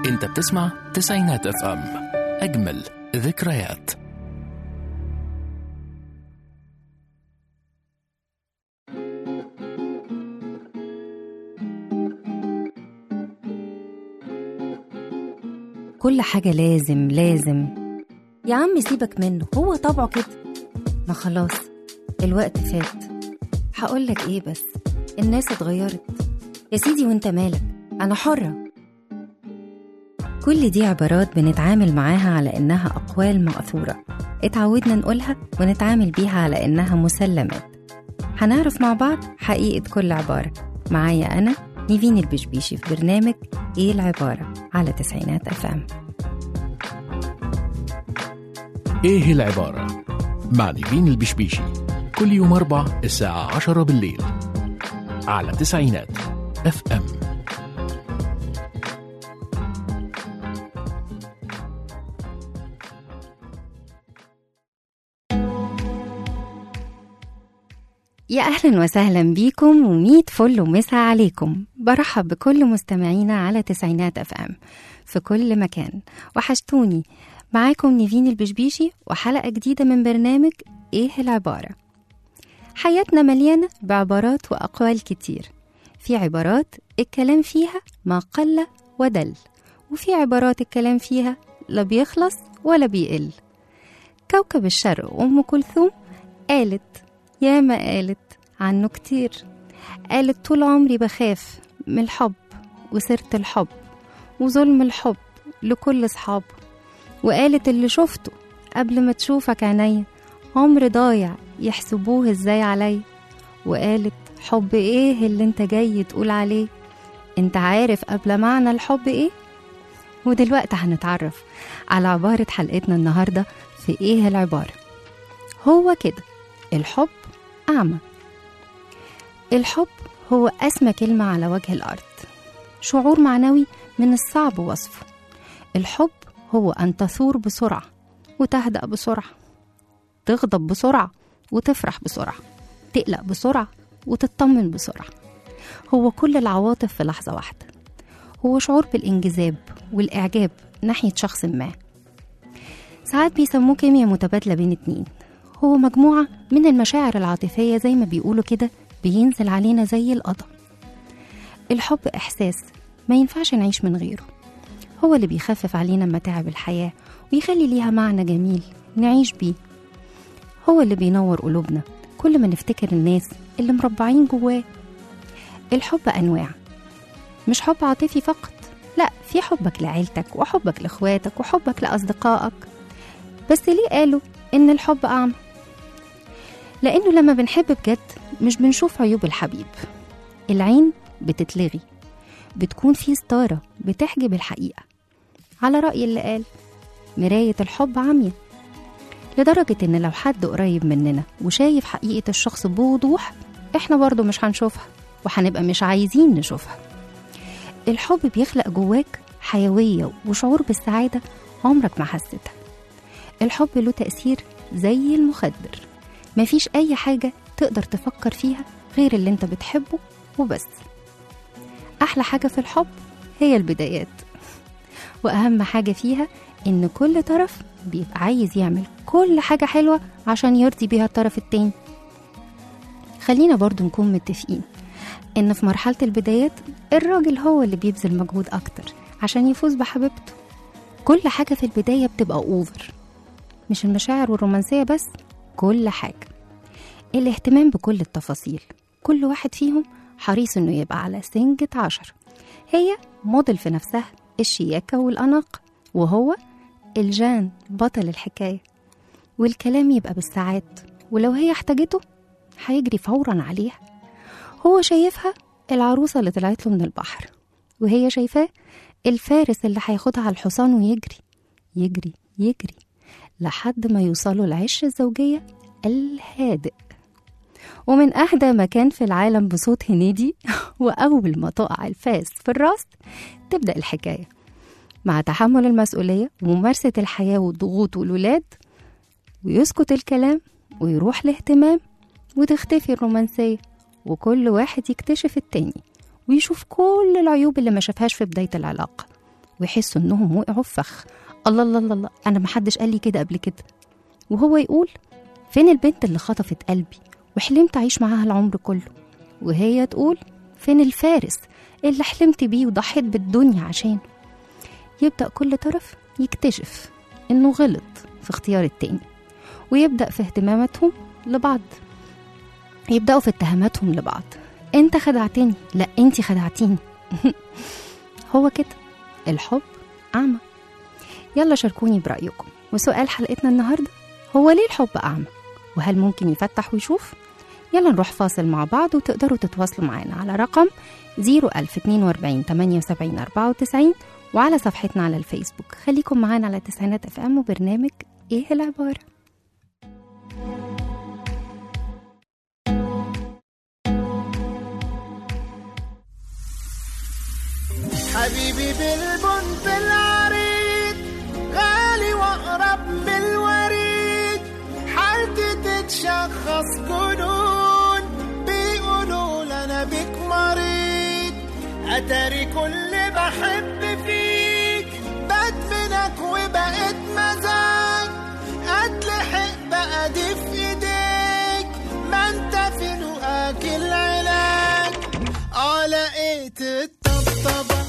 انت بتسمع تسعينات اف ام اجمل ذكريات كل حاجة لازم لازم يا عم سيبك منه هو طبعه كده ما خلاص الوقت فات هقولك ايه بس الناس اتغيرت يا سيدي وانت مالك انا حرة كل دي عبارات بنتعامل معاها على انها اقوال مأثورة اتعودنا نقولها ونتعامل بيها على انها مسلمات هنعرف مع بعض حقيقة كل عبارة معايا أنا نيفين البشبيشي في برنامج إيه العبارة على تسعينات أف أم ايه العبارة مع نيفين البشبيشي كل يوم أربع الساعة عشرة بالليل على تسعينات اف ام يا أهلا وسهلا بيكم وميت فل ومسا عليكم برحب بكل مستمعينا على تسعينات أف أم في كل مكان وحشتوني معاكم نيفين البشبيشي وحلقة جديدة من برنامج إيه العبارة حياتنا مليانة بعبارات وأقوال كتير في عبارات الكلام فيها ما قل ودل وفي عبارات الكلام فيها لا بيخلص ولا بيقل كوكب الشرق أم كلثوم قالت يا ما قالت عنه كتير قالت طول عمري بخاف من الحب وسيرة الحب وظلم الحب لكل صحابه وقالت اللي شفته قبل ما تشوفك عينيا عمر ضايع يحسبوه ازاي عليا وقالت حب ايه اللي انت جاي تقول عليه انت عارف قبل معنى الحب ايه ودلوقتي هنتعرف على عبارة حلقتنا النهاردة في ايه العبارة هو كده الحب أعمى الحب هو أسمى كلمة على وجه الأرض شعور معنوي من الصعب وصفه الحب هو أن تثور بسرعة وتهدأ بسرعة تغضب بسرعة وتفرح بسرعة تقلق بسرعة وتطمن بسرعة هو كل العواطف في لحظة واحدة هو شعور بالانجذاب والإعجاب ناحية شخص ما ساعات بيسموه كيمياء متبادلة بين اتنين هو مجموعة من المشاعر العاطفية زي ما بيقولوا كده بينزل علينا زي القضاء الحب إحساس ما ينفعش نعيش من غيره هو اللي بيخفف علينا متاعب الحياة ويخلي ليها معنى جميل نعيش بيه هو اللي بينور قلوبنا كل ما نفتكر الناس اللي مربعين جواه الحب أنواع مش حب عاطفي فقط لا في حبك لعيلتك وحبك لإخواتك وحبك لأصدقائك بس ليه قالوا إن الحب أعمى لأنه لما بنحب بجد مش بنشوف عيوب الحبيب العين بتتلغي بتكون في ستارة بتحجب الحقيقة على رأي اللي قال مراية الحب عمية لدرجة إن لو حد قريب مننا وشايف حقيقة الشخص بوضوح إحنا برضو مش هنشوفها وهنبقى مش عايزين نشوفها الحب بيخلق جواك حيوية وشعور بالسعادة عمرك ما حسيتها الحب له تأثير زي المخدر مفيش أي حاجة تقدر تفكر فيها غير اللي انت بتحبه وبس أحلى حاجة في الحب هي البدايات وأهم حاجة فيها إن كل طرف بيبقى عايز يعمل كل حاجة حلوة عشان يرضي بيها الطرف التاني خلينا برضو نكون متفقين إن في مرحلة البدايات الراجل هو اللي بيبذل مجهود أكتر عشان يفوز بحبيبته كل حاجة في البداية بتبقى أوفر مش المشاعر والرومانسية بس كل حاجة الاهتمام بكل التفاصيل كل واحد فيهم حريص انه يبقى على سنجة عشر هي موديل في نفسها الشياكة والأناقة وهو الجان بطل الحكاية والكلام يبقى بالساعات ولو هي احتاجته هيجري فورا عليها هو شايفها العروسة اللي طلعت له من البحر وهي شايفاه الفارس اللي هياخدها على الحصان ويجري يجري يجري لحد ما يوصلوا العشرة الزوجية الهادئ ومن أهدى مكان في العالم بصوت هنيدي وأول ما تقع الفاس في الراس تبدأ الحكاية مع تحمل المسؤولية وممارسة الحياة والضغوط والولاد ويسكت الكلام ويروح الاهتمام وتختفي الرومانسية وكل واحد يكتشف التاني ويشوف كل العيوب اللي ما شافهاش في بداية العلاقة ويحسوا إنهم وقعوا في فخ الله الله الله الله أنا محدش قال لي كده قبل كده وهو يقول فين البنت اللي خطفت قلبي وحلمت أعيش معاها العمر كله وهي تقول فين الفارس اللي حلمت بيه وضحيت بالدنيا عشانه يبدأ كل طرف يكتشف إنه غلط في اختيار التاني ويبدأ في اهتماماتهم لبعض يبدأوا في اتهاماتهم لبعض انت خدعتني لا انت خدعتيني هو كده الحب أعمى يلا شاركوني برأيكم وسؤال حلقتنا النهاردة هو ليه الحب أعمى وهل ممكن يفتح ويشوف يلا نروح فاصل مع بعض وتقدروا تتواصلوا معنا على رقم 01042 78 94 وعلى صفحتنا على الفيسبوك خليكم معانا على تسعينات اف ام وبرنامج ايه العبارة حبيبي بالبنت العريض غالي واقرب من الوريد حالتي تتشخص جنون بيقولوا انا بيك مريض اتاري كل بحب فيك بدمنك وبقيت مزاج اتلحق بقى دي في ايديك ما انت فين واكل علاج اه لقيت الطبطبه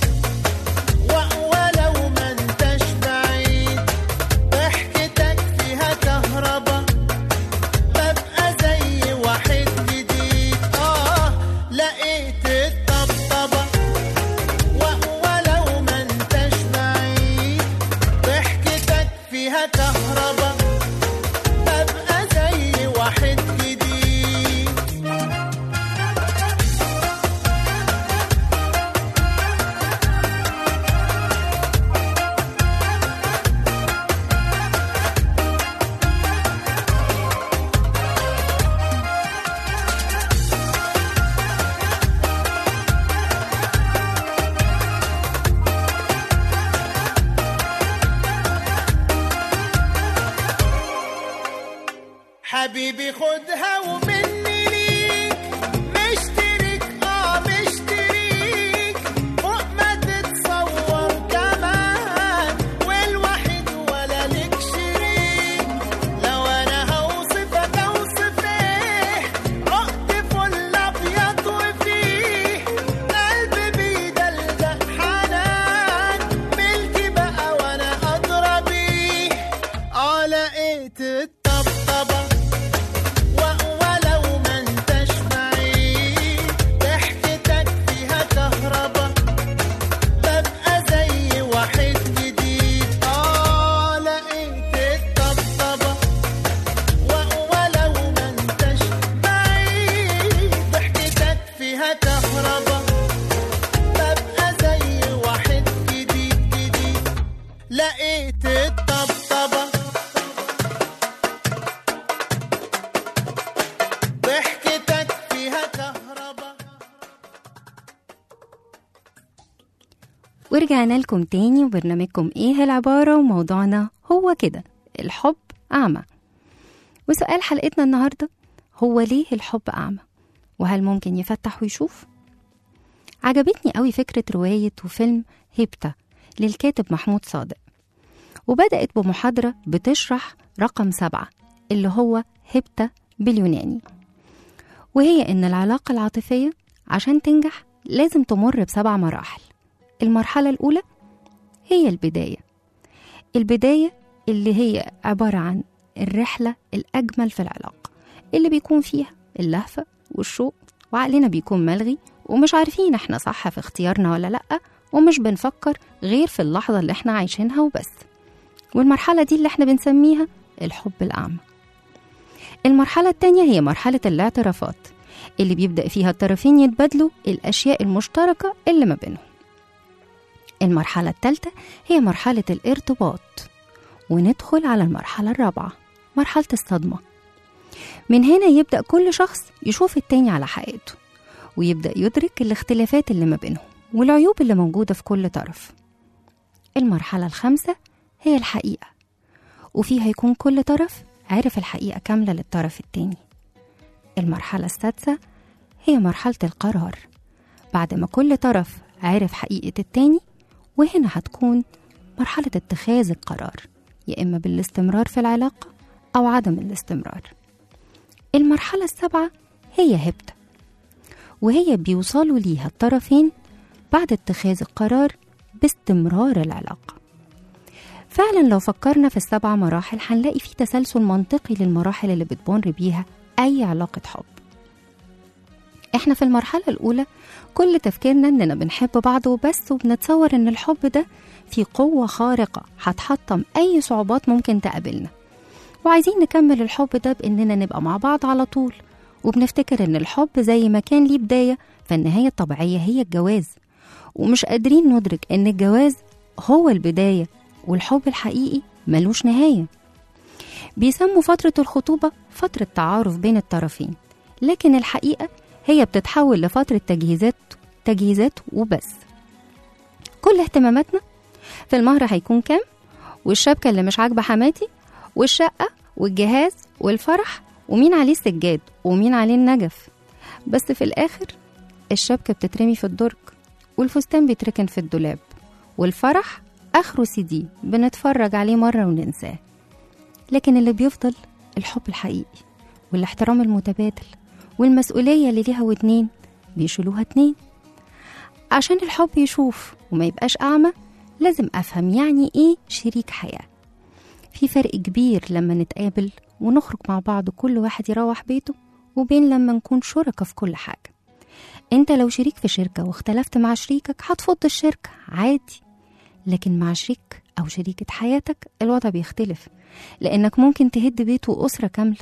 ولو ما انتش بعيد ضحكتك فيها كهربا ببقى زي واحد جديد اه لقيت الطبطبة ولو ما انتش بعيد ضحكتك فيها كهربا ببقى زي واحد جديد حبيبي خدها ومني ليك مشترك اه مشتريك فوق ما تتصور كمان والوحيد ولا لك شريك لو انا هوصفك اوصف ايه عقد فل ابيض وفيه قلبي بيدلدق حنان ملكي بقى وانا ادرى بيه اه لقيت الطبطبه ولو ما انتش بعيد ضحكتك فيها كهربا ببقى زي واحد جديد اه لقيت الطبطبة ولو ما انتش بعيد ضحكتك فيها كهربا ببقى زي واحد جديد جديد لقيت الطبطبة ضحكتك فيها كهربا ورجعنا لكم تاني وبرنامجكم ايه العبارة وموضوعنا هو كده الحب أعمى وسؤال حلقتنا النهاردة هو ليه الحب أعمى وهل ممكن يفتح ويشوف عجبتني قوي فكرة رواية وفيلم هيبتا للكاتب محمود صادق وبدأت بمحاضرة بتشرح رقم سبعة اللي هو هيبتا باليوناني وهي إن العلاقة العاطفية عشان تنجح لازم تمر بسبع مراحل المرحلة الأولى هي البداية البداية اللي هي عبارة عن الرحلة الأجمل في العلاقة اللي بيكون فيها اللهفة والشوق وعقلنا بيكون ملغي ومش عارفين احنا صح في اختيارنا ولا لأ ومش بنفكر غير في اللحظة اللي احنا عايشينها وبس والمرحلة دي اللي احنا بنسميها الحب الأعمى المرحلة التانية هي مرحلة الاعترافات اللي بيبدأ فيها الطرفين يتبادلوا الأشياء المشتركة اللي ما بينهم المرحلة الثالثة هي مرحلة الارتباط وندخل على المرحلة الرابعة مرحلة الصدمة من هنا يبدأ كل شخص يشوف التاني على حقيقته ويبدأ يدرك الاختلافات اللي ما بينهم والعيوب اللي موجودة في كل طرف المرحلة الخامسة هي الحقيقة وفيها يكون كل طرف عارف الحقيقة كاملة للطرف التاني المرحلة السادسة هي مرحلة القرار بعد ما كل طرف عارف حقيقة التاني وهنا هتكون مرحلة اتخاذ القرار يا إما بالاستمرار في العلاقة أو عدم الاستمرار المرحلة السابعة هي هبتة وهي بيوصلوا ليها الطرفين بعد اتخاذ القرار باستمرار العلاقة فعلا لو فكرنا في السبع مراحل هنلاقي في تسلسل منطقي للمراحل اللي بتمر بيها أي علاقة حب احنا في المرحلة الأولى كل تفكيرنا إننا بنحب بعض وبس وبنتصور إن الحب ده في قوة خارقة هتحطم أي صعوبات ممكن تقابلنا وعايزين نكمل الحب ده بإننا نبقى مع بعض على طول وبنفتكر إن الحب زي ما كان ليه بداية فالنهاية الطبيعية هي الجواز ومش قادرين ندرك إن الجواز هو البداية والحب الحقيقي ملوش نهاية بيسموا فترة الخطوبة فترة تعارف بين الطرفين لكن الحقيقة هي بتتحول لفترة تجهيزات تجهيزات وبس كل اهتماماتنا في المهر هيكون كام والشبكة اللي مش عاجبة حماتي والشقة والجهاز والفرح ومين عليه السجاد ومين عليه النجف بس في الآخر الشبكة بتترمي في الدرج والفستان بيتركن في الدولاب والفرح آخره سي دي بنتفرج عليه مرة وننساه لكن اللي بيفضل الحب الحقيقي والاحترام المتبادل والمسؤولية اللي ليها واتنين بيشيلوها اتنين عشان الحب يشوف وما يبقاش أعمى لازم أفهم يعني إيه شريك حياة في فرق كبير لما نتقابل ونخرج مع بعض كل واحد يروح بيته وبين لما نكون شركة في كل حاجة انت لو شريك في شركة واختلفت مع شريكك هتفض الشركة عادي لكن مع شريك أو شريكة حياتك الوضع بيختلف لأنك ممكن تهد بيت وأسرة كاملة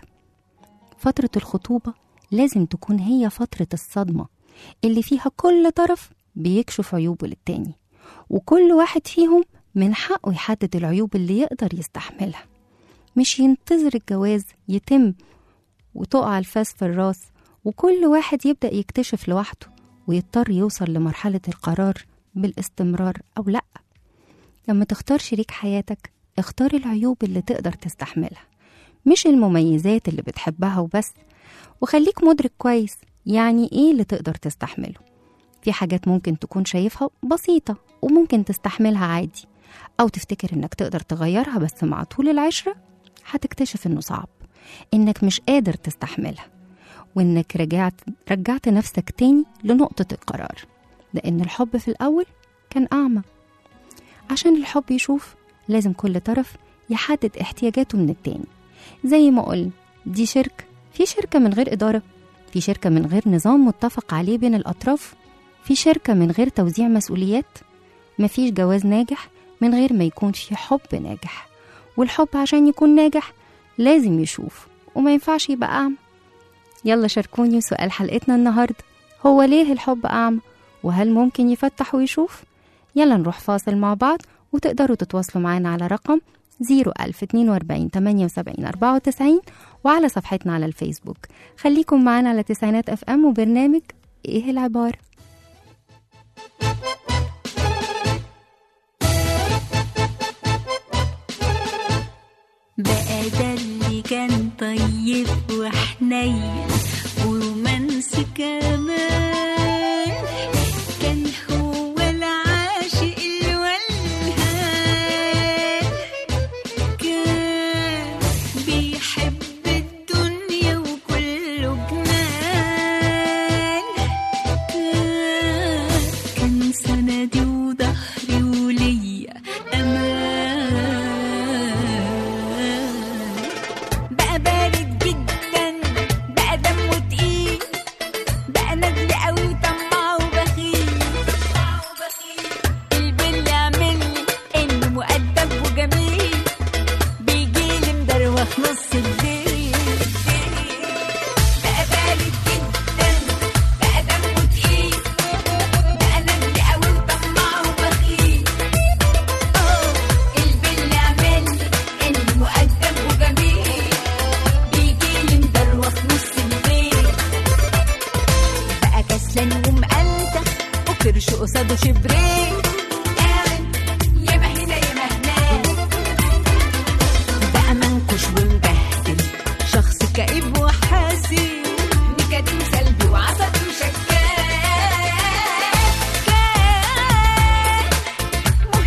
فترة الخطوبة لازم تكون هي فترة الصدمة اللي فيها كل طرف بيكشف عيوبه للتاني وكل واحد فيهم من حقه يحدد العيوب اللي يقدر يستحملها مش ينتظر الجواز يتم وتقع الفاس في الراس وكل واحد يبدأ يكتشف لوحده ويضطر يوصل لمرحلة القرار بالاستمرار أو لأ لما تختار شريك حياتك اختار العيوب اللي تقدر تستحملها مش المميزات اللي بتحبها وبس وخليك مدرك كويس يعني ايه اللي تقدر تستحمله في حاجات ممكن تكون شايفها بسيطة وممكن تستحملها عادي أو تفتكر إنك تقدر تغيرها بس مع طول العشرة هتكتشف إنه صعب إنك مش قادر تستحملها وإنك رجعت رجعت نفسك تاني لنقطة القرار لأن الحب في الأول كان أعمى عشان الحب يشوف لازم كل طرف يحدد احتياجاته من التاني زي ما قلنا دي شركة في شركة من غير إدارة في شركة من غير نظام متفق عليه بين الأطراف في شركة من غير توزيع مسؤوليات مفيش جواز ناجح من غير ما يكون في حب ناجح والحب عشان يكون ناجح لازم يشوف وما ينفعش يبقى أعمى يلا شاركوني سؤال حلقتنا النهاردة هو ليه الحب أعمى وهل ممكن يفتح ويشوف يلا نروح فاصل مع بعض وتقدروا تتواصلوا معانا على رقم 01042 78 94 وعلى صفحتنا على الفيسبوك خليكم معانا على تسعينات اف ام وبرنامج ايه العبارة بقى ده اللي كان طيب وحنين ورومانسي كمان كان هو العاشق الولهان كان بيحب الدنيا وكله جنان كان كان سندي وظهري وليا امان بقى بارد جدا بقى دمه تقيل بقى ندل قوي وطماع وبخيل البل عاملني انه مؤدب وجميل بيجيلي مدروخ نص الليل بقى بارد جدا بقى دمه تقيل بقى ندل قوي وطماع وبخيل البل عاملني انه مؤدب وجميل بيجيلي مدروخ نص الليل بقى كسلان ومقلتخ وكرش قصاده شبرين قاعد ياما هنا ياما هناك بقى منكش ومبهدل شخص كئيب وحزين نكدين سلبي وعصبي وشكاك كان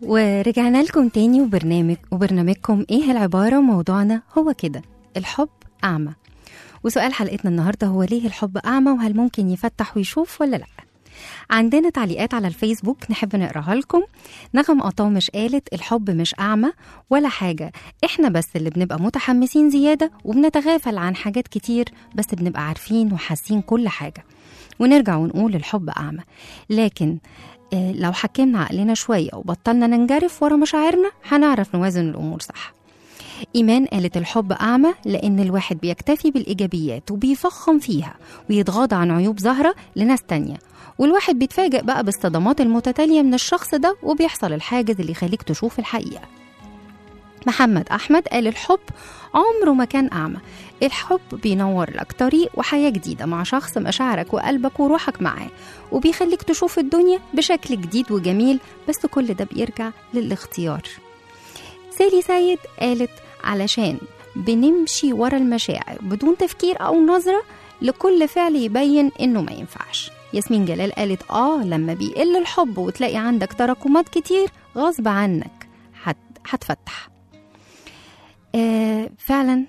ورجعنا لكم تاني وبرنامج وبرنامجكم ايه العبارة موضوعنا هو كده الحب أعمى وسؤال حلقتنا النهاردة هو ليه الحب أعمى وهل ممكن يفتح ويشوف ولا لأ عندنا تعليقات على الفيسبوك نحب نقراها لكم نغم قطامش قالت الحب مش أعمى ولا حاجة احنا بس اللي بنبقى متحمسين زيادة وبنتغافل عن حاجات كتير بس بنبقى عارفين وحاسين كل حاجة ونرجع ونقول الحب أعمى لكن آه، لو حكمنا عقلنا شوية وبطلنا ننجرف ورا مشاعرنا هنعرف نوازن الأمور صح إيمان قالت الحب أعمى لأن الواحد بيكتفي بالإيجابيات وبيفخم فيها ويتغاضى عن عيوب ظاهرة لناس تانية والواحد بيتفاجئ بقى بالصدمات المتتالية من الشخص ده وبيحصل الحاجز اللي يخليك تشوف الحقيقة محمد أحمد قال الحب عمره ما كان أعمى الحب بينور لك طريق وحياة جديدة مع شخص مشاعرك وقلبك وروحك معاه وبيخليك تشوف الدنيا بشكل جديد وجميل بس كل ده بيرجع للاختيار سالي سيد قالت علشان بنمشي ورا المشاعر بدون تفكير أو نظرة لكل فعل يبين إنه ما ينفعش ياسمين جلال قالت آه لما بيقل الحب وتلاقي عندك تراكمات كتير غصب عنك هت- هتفتح آه فعلا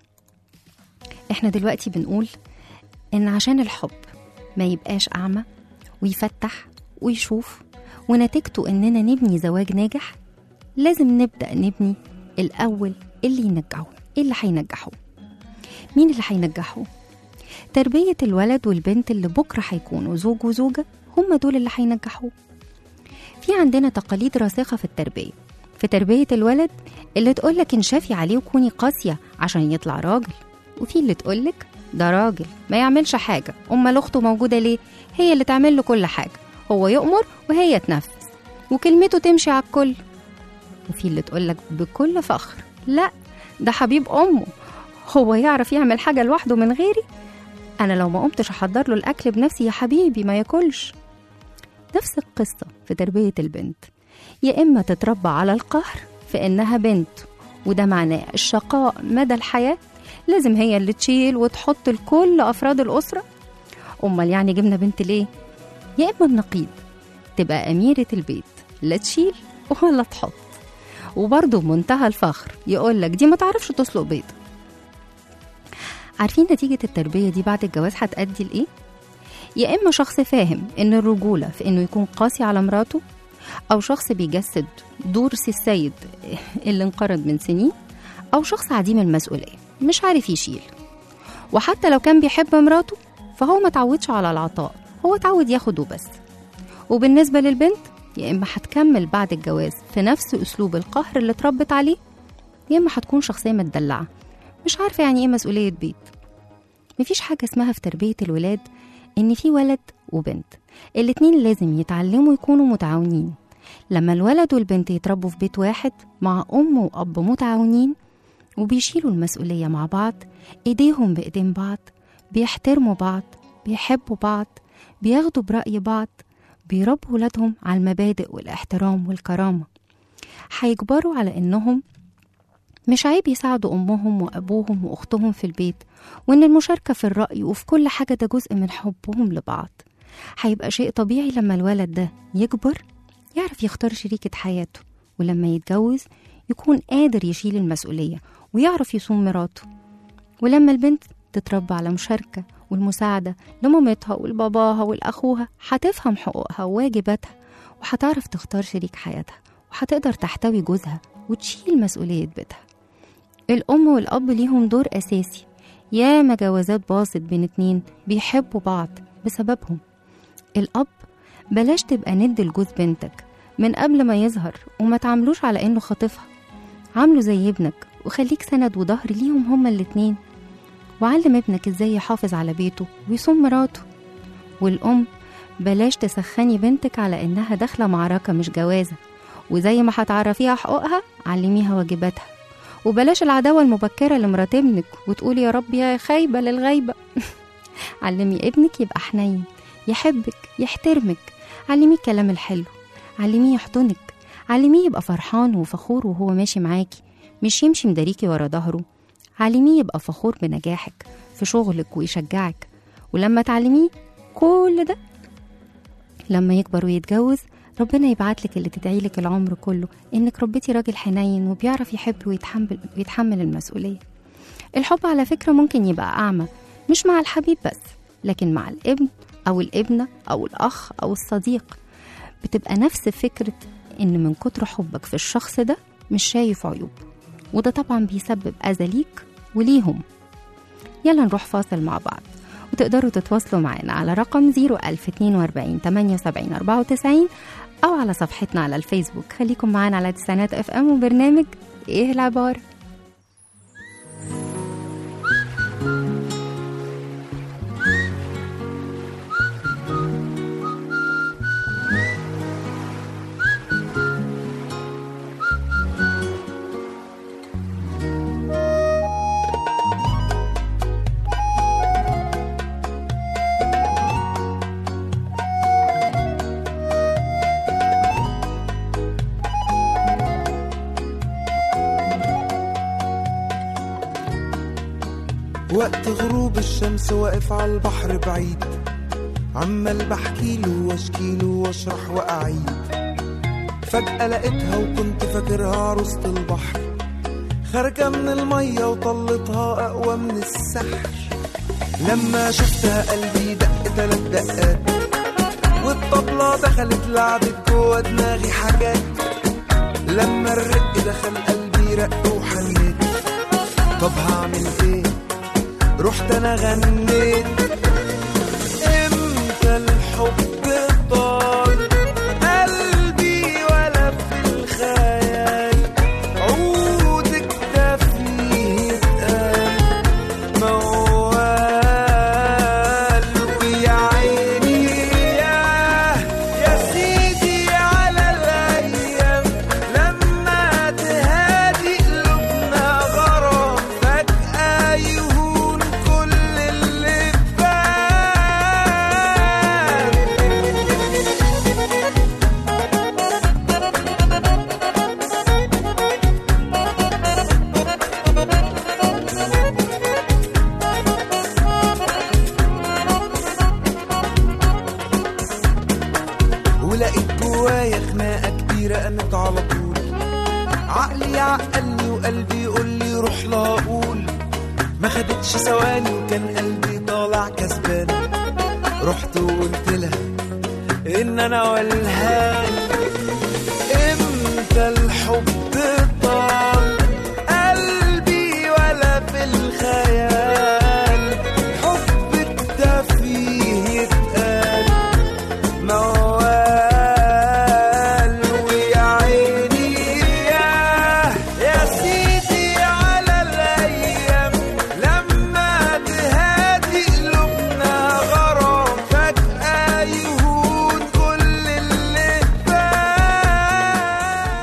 احنا دلوقتي بنقول ان عشان الحب ما يبقاش اعمى ويفتح ويشوف ونتيجته اننا نبني زواج ناجح لازم نبدا نبني الاول اللي ينجحه ايه اللي هينجحه مين اللي هينجحه تربيه الولد والبنت اللي بكره هيكونوا زوج وزوجه هم دول اللي هينجحوه في عندنا تقاليد راسخه في التربيه في تربيه الولد اللي تقولك انشافي عليه وكوني قاسيه عشان يطلع راجل وفي اللي تقولك ده راجل ما يعملش حاجه امال اخته موجوده ليه هي اللي تعمل له كل حاجه هو يؤمر وهي تنفذ وكلمته تمشي على الكل وفي اللي تقولك بكل فخر لا ده حبيب امه هو يعرف يعمل حاجه لوحده من غيري انا لو ما قمتش احضر له الاكل بنفسي يا حبيبي ما ياكلش نفس القصه في تربيه البنت يا اما تتربى على القهر في انها بنت وده معناه الشقاء مدى الحياه لازم هي اللي تشيل وتحط لكل افراد الاسره امال يعني جبنا بنت ليه يا اما النقيض تبقى اميره البيت لا تشيل ولا تحط وبرضه بمنتهى الفخر يقول لك دي ما تعرفش تسلق بيض عارفين نتيجة التربية دي بعد الجواز هتأدي لإيه؟ يا إما شخص فاهم إن الرجولة في إنه يكون قاسي على مراته أو شخص بيجسد دور سي السيد اللي انقرض من سنين أو شخص عديم المسؤولية مش عارف يشيل وحتى لو كان بيحب مراته فهو ما تعودش على العطاء هو تعود ياخد وبس وبالنسبة للبنت يا إما هتكمل بعد الجواز في نفس أسلوب القهر اللي اتربت عليه يا إما هتكون شخصية متدلعة مش عارفة يعني إيه مسؤولية بيت مفيش حاجة اسمها في تربية الولاد إن في ولد وبنت الاتنين لازم يتعلموا يكونوا متعاونين لما الولد والبنت يتربوا في بيت واحد مع أم وأب متعاونين وبيشيلوا المسؤولية مع بعض إيديهم بإيدين بعض بيحترموا بعض بيحبوا بعض بياخدوا برأي بعض بيربوا ولادهم على المبادئ والاحترام والكرامة هيكبروا على إنهم مش عيب يساعدوا أمهم وأبوهم وأختهم في البيت وإن المشاركة في الرأي وفي كل حاجة ده جزء من حبهم لبعض هيبقى شيء طبيعي لما الولد ده يكبر يعرف يختار شريكة حياته ولما يتجوز يكون قادر يشيل المسؤولية ويعرف يصوم مراته ولما البنت تتربى على مشاركة والمساعدة لمامتها ولباباها ولأخوها هتفهم حقوقها وواجباتها وهتعرف تختار شريك حياتها وهتقدر تحتوي جوزها وتشيل مسؤولية بيتها الأم والأب ليهم دور أساسي ياما جوازات باظت بين اتنين بيحبوا بعض بسببهم الأب بلاش تبقى ند لجوز بنتك من قبل ما يظهر وما تعاملوش على إنه خاطفها عامله زي ابنك وخليك سند وظهر ليهم هما الاتنين وعلم ابنك ازاي يحافظ على بيته ويصوم مراته والأم بلاش تسخني بنتك على إنها داخلة معركة مش جوازة وزي ما هتعرفيها حقوقها علميها واجباتها وبلاش العداوة المبكرة لمرات ابنك وتقولي يا رب يا خايبة للغيبة علمي ابنك يبقى حنين يحبك يحترمك علميه الكلام الحلو علميه يحضنك علميه يبقى فرحان وفخور وهو ماشي معاكي مش يمشي مداريكي ورا ظهره علميه يبقى فخور بنجاحك في شغلك ويشجعك ولما تعلميه كل ده لما يكبر ويتجوز ربنا يبعت لك اللي تدعي لك العمر كله انك ربيتي راجل حنين وبيعرف يحب ويتحمل ويتحمل المسؤوليه الحب على فكره ممكن يبقى اعمى مش مع الحبيب بس لكن مع الابن او الابنه او الاخ او الصديق بتبقى نفس فكره ان من كتر حبك في الشخص ده مش شايف عيوب وده طبعا بيسبب اذى ليك وليهم يلا نروح فاصل مع بعض وتقدروا تتواصلوا معنا على رقم 01042 78 94 أو على صفحتنا على الفيسبوك خليكم معنا على تسعينات اف ام وبرنامج ايه العبارة وقت غروب الشمس واقف على البحر بعيد عمال بحكيله واشكيله واشرح واعيد فجأة لقيتها وكنت فاكرها عروسة البحر خارجة من المية وطلتها أقوى من السحر لما شفتها قلبي دق تلات دقات والطبلة دخلت لعبت جوا دماغي حاجات لما الرق دخل قلبي رق وحنيت طب هعمل ايه رحت انا غنيت امتى الحب طال قلبي ولا في الخيال عودك ده فيه اتقال موال ويا عيني يا يا سيدي على الايام لما تهادي قلوبنا غرام فجأة يهون كل اللي فات ولقيت جوايا خناقه كبيره قامت على طول عقلي عقلني وقلبي يقول لي روح لا اقول ما خدتش ثواني وكان قلبي طالع كسبان رحت وقلت لها ان انا والهان امتى الحب طال قلبي ولا في الخيال حبك ده فيه يتقال موال ويا عيني يا يا سيدي على الايام لما تهادي قلوبنا غرام فجأة يهون كل اللي فات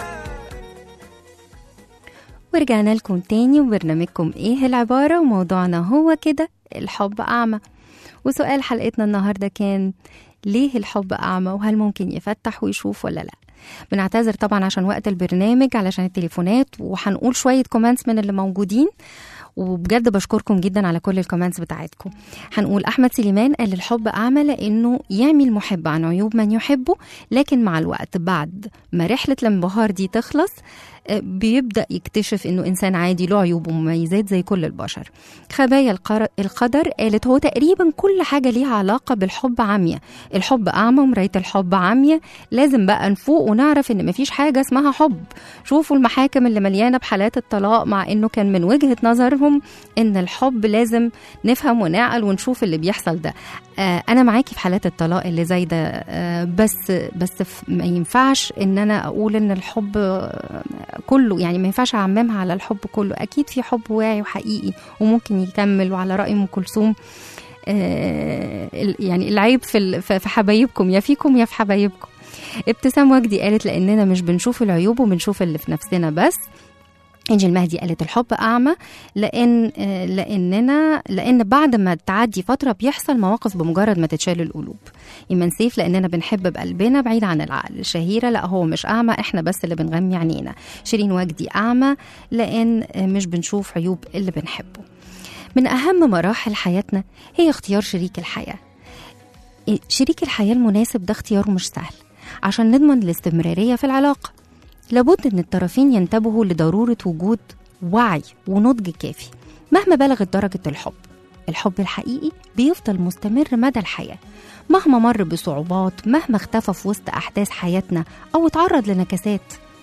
ورجعنا لكم تاني وبرنامجكم ايه العبارة وموضوعنا هو كده الحب أعمى وسؤال حلقتنا النهاردة كان ليه الحب أعمى وهل ممكن يفتح ويشوف ولا لا بنعتذر طبعا عشان وقت البرنامج علشان التليفونات وهنقول شوية كومنتس من اللي موجودين وبجد بشكركم جدا على كل الكومنتس بتاعتكم هنقول احمد سليمان قال الحب اعمى لانه يعمي المحب عن عيوب من يحبه لكن مع الوقت بعد ما رحله الانبهار دي تخلص آه، بيبدا يكتشف انه انسان عادي له عيوب ومميزات زي كل البشر خبايا القر- القدر قالت هو تقريبا كل حاجه ليها علاقه بالحب عاميه الحب اعمى ومرايه الحب عاميه لازم بقى نفوق ونعرف ان مفيش حاجه اسمها حب شوفوا المحاكم اللي مليانه بحالات الطلاق مع انه كان من وجهه نظرهم ان الحب لازم نفهم ونعقل ونشوف اللي بيحصل ده آه انا معاكي في حالات الطلاق اللي زي ده آه بس بس ف- ما ينفعش ان انا اقول ان الحب آه، كله يعني ما ينفعش اعممها على الحب كله اكيد في حب واعي وحقيقي وممكن يكمل وعلى راي ام كلثوم آه، ال- يعني العيب في ال- في في حبايبكم يا فيكم يا في حبايبكم ابتسام وجدي قالت لاننا مش بنشوف العيوب وبنشوف اللي في نفسنا بس انجي المهدي قالت الحب اعمى لان آه، لاننا لان بعد ما تعدي فتره بيحصل مواقف بمجرد ما تتشال القلوب ايمان سيف لاننا بنحب بقلبنا بعيد عن العقل شهيره لا هو مش اعمى احنا بس اللي بنغمي عينينا شيرين وجدي اعمى لان آه، مش بنشوف عيوب اللي بنحبه من اهم مراحل حياتنا هي اختيار شريك الحياه شريك الحياة المناسب ده اختياره مش سهل عشان نضمن الاستمرارية في العلاقة لابد ان الطرفين ينتبهوا لضرورة وجود وعي ونضج كافي مهما بلغت درجة الحب الحب الحقيقي بيفضل مستمر مدى الحياة مهما مر بصعوبات مهما اختفى في وسط أحداث حياتنا أو اتعرض لنكسات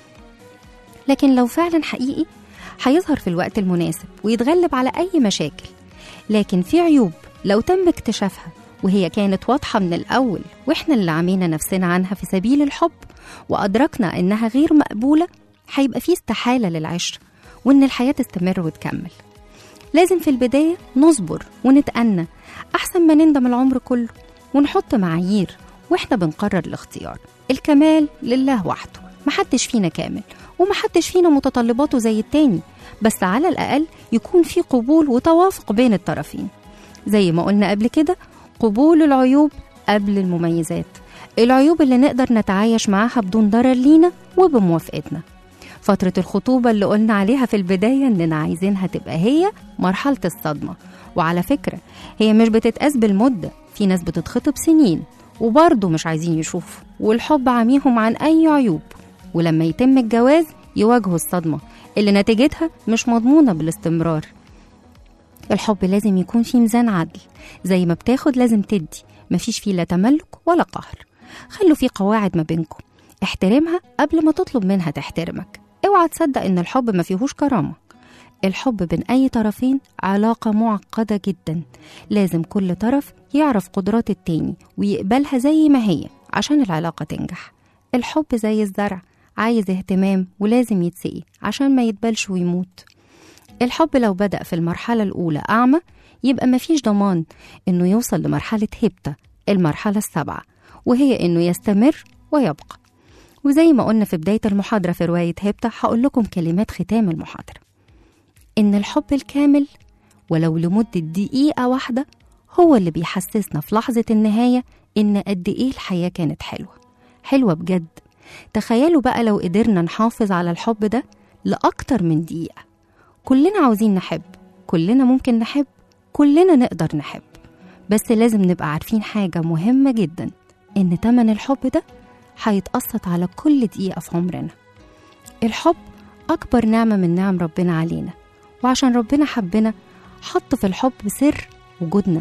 لكن لو فعلا حقيقي هيظهر في الوقت المناسب ويتغلب على أي مشاكل لكن في عيوب لو تم اكتشافها وهي كانت واضحة من الأول وإحنا اللي عمينا نفسنا عنها في سبيل الحب وأدركنا إنها غير مقبولة هيبقى في استحالة للعشرة وإن الحياة تستمر وتكمل لازم في البداية نصبر ونتأنى أحسن ما نندم العمر كله ونحط معايير وإحنا بنقرر الاختيار الكمال لله وحده محدش فينا كامل ومحدش فينا متطلباته زي التاني بس على الأقل يكون في قبول وتوافق بين الطرفين زي ما قلنا قبل كده قبول العيوب قبل المميزات العيوب اللي نقدر نتعايش معاها بدون ضرر لينا وبموافقتنا فترة الخطوبة اللي قلنا عليها في البداية إننا عايزينها تبقى هي مرحلة الصدمة وعلى فكرة هي مش بتتقاس بالمدة في ناس بتتخطب سنين وبرضه مش عايزين يشوفوا والحب عميهم عن أي عيوب ولما يتم الجواز يواجهوا الصدمة اللي نتيجتها مش مضمونة بالاستمرار الحب لازم يكون فيه ميزان عدل زي ما بتاخد لازم تدي مفيش فيه لا تملك ولا قهر خلوا فيه قواعد ما بينكم احترمها قبل ما تطلب منها تحترمك اوعى تصدق ان الحب ما فيهوش كرامة الحب بين اي طرفين علاقة معقدة جدا لازم كل طرف يعرف قدرات التاني ويقبلها زي ما هي عشان العلاقة تنجح الحب زي الزرع عايز اهتمام ولازم يتسقي عشان ما يتبلش ويموت الحب لو بدأ في المرحلة الأولى أعمى يبقى مفيش ضمان إنه يوصل لمرحلة هبتة المرحلة السابعة وهي إنه يستمر ويبقى وزي ما قلنا في بداية المحاضرة في رواية هبتة هقول لكم كلمات ختام المحاضرة إن الحب الكامل ولو لمدة دقيقة واحدة هو اللي بيحسسنا في لحظة النهاية إن قد إيه الحياة كانت حلوة حلوة بجد تخيلوا بقى لو قدرنا نحافظ على الحب ده لأكتر من دقيقة كلنا عاوزين نحب كلنا ممكن نحب كلنا نقدر نحب بس لازم نبقى عارفين حاجة مهمة جدا إن تمن الحب ده هيتقسط على كل دقيقة في عمرنا الحب أكبر نعمة من نعم ربنا علينا وعشان ربنا حبنا حط في الحب سر وجودنا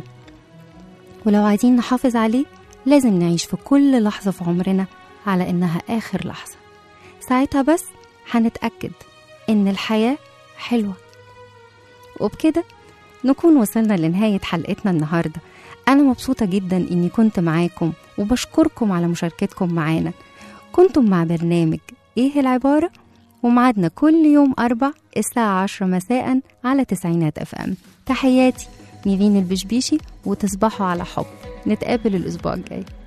ولو عايزين نحافظ عليه لازم نعيش في كل لحظة في عمرنا على إنها آخر لحظة ساعتها بس هنتأكد إن الحياة حلوة وبكده نكون وصلنا لنهاية حلقتنا النهاردة أنا مبسوطة جدا إني كنت معاكم وبشكركم على مشاركتكم معانا كنتم مع برنامج إيه العبارة ومعادنا كل يوم أربع الساعة عشرة مساء على تسعينات أف أم تحياتي نيفين البشبيشي وتصبحوا على حب نتقابل الأسبوع الجاي